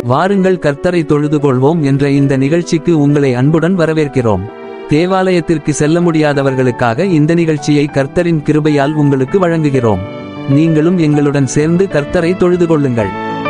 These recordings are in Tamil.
வாருங்கள் கர்த்தரை தொழுது கொள்வோம் என்ற இந்த நிகழ்ச்சிக்கு உங்களை அன்புடன் வரவேற்கிறோம் தேவாலயத்திற்கு செல்ல முடியாதவர்களுக்காக இந்த நிகழ்ச்சியை கர்த்தரின் கிருபையால் உங்களுக்கு வழங்குகிறோம் நீங்களும் எங்களுடன் சேர்ந்து கர்த்தரை தொழுது கொள்ளுங்கள்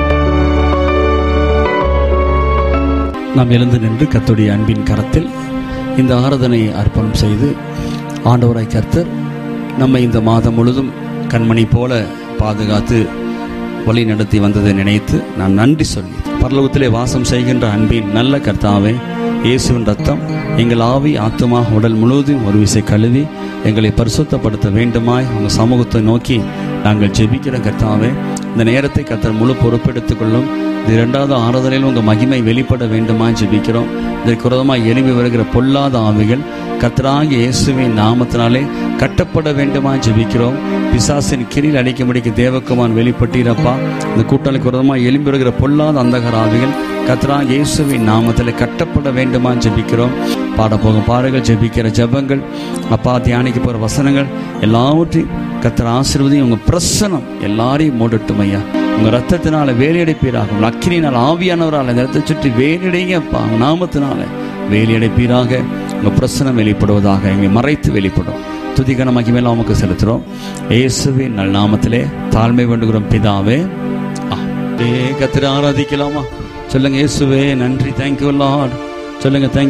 நாம் எழுந்து நின்று கர்த்தருடைய அன்பின் கரத்தில் இந்த ஆராதனையை அர்ப்பணம் செய்து ஆண்டவராய் கர்த்தர் நம்மை இந்த மாதம் முழுதும் கண்மணி போல பாதுகாத்து வழி நடத்தி வந்ததை நினைத்து நான் நன்றி சொல்லி பரலோகத்திலே வாசம் செய்கின்ற அன்பின் நல்ல கர்த்தாவே இயேசுவின் ரத்தம் எங்கள் ஆவி ஆத்துமா உடல் முழுவதும் ஒரு விசை கழுவி எங்களை பரிசுத்தப்படுத்த வேண்டுமாய் உங்கள் சமூகத்தை நோக்கி நாங்கள் ஜெபிக்கிற கர்த்தாவே இந்த நேரத்தை கர்த்தர் முழு பொறுப்பெடுத்துக் கொள்ளும் இந்த இரண்டாவது ஆறுதலில் உங்கள் மகிமை வெளிப்பட வேண்டுமா ஜெபிக்கிறோம் இதற்கு விரோதமாக எழுப்பி வருகிற பொல்லாத ஆவிகள் கர்த்தராகிய இயேசுவின் நாமத்தினாலே கட்டப்பட வேண்டுமா ஜெபிக்கிறோம் பிசாசின் கிரியில் அடிக்கும்படிக்கு தேவக்குமான் வெளிப்பட்டீரப்பா இந்த கூட்டணிக்கு விரோதமாக எழும்பி வருகிற பொல்லாத அந்தகர ஆவிகள் கர்த்தராகிய இயேசுவின் நாமத்தில் கட்டப்பட வேண்டுமா ஜெபிக்கிறோம் பாட போகும் பாடல்கள் ஜெபிக்கிற ஜெபங்கள் அப்பா தியானிக்க போகிற வசனங்கள் எல்லாவற்றையும் கர்த்தர் ஆசீர்வதியும் உங்கள் பிரசனம் எல்லாரையும் மூடட்டும் ஐயா உங்க ரத்தத்தினால வேலையடைப்பீராக உங்க அக்கினியினால் ஆவியானவரால் இந்த இடத்தை சுற்றி வேலையடைங்கப்பா உங்க நாமத்தினால வேலையடைப்பீராக உங்க பிரசனம் வெளிப்படுவதாக எங்களை மறைத்து வெளிப்படும் துதிகன மகிமையில உமக்கு செலுத்துறோம் இயேசுவின் நல் நாமத்திலே தாழ்மை வேண்டுகிறோம் பிதாவே கத்திர ஆராதிக்கலாமா சொல்லுங்க இயேசுவே நன்றி தேங்க்யூ லார்ட் சொல்லுங்க தேங்க்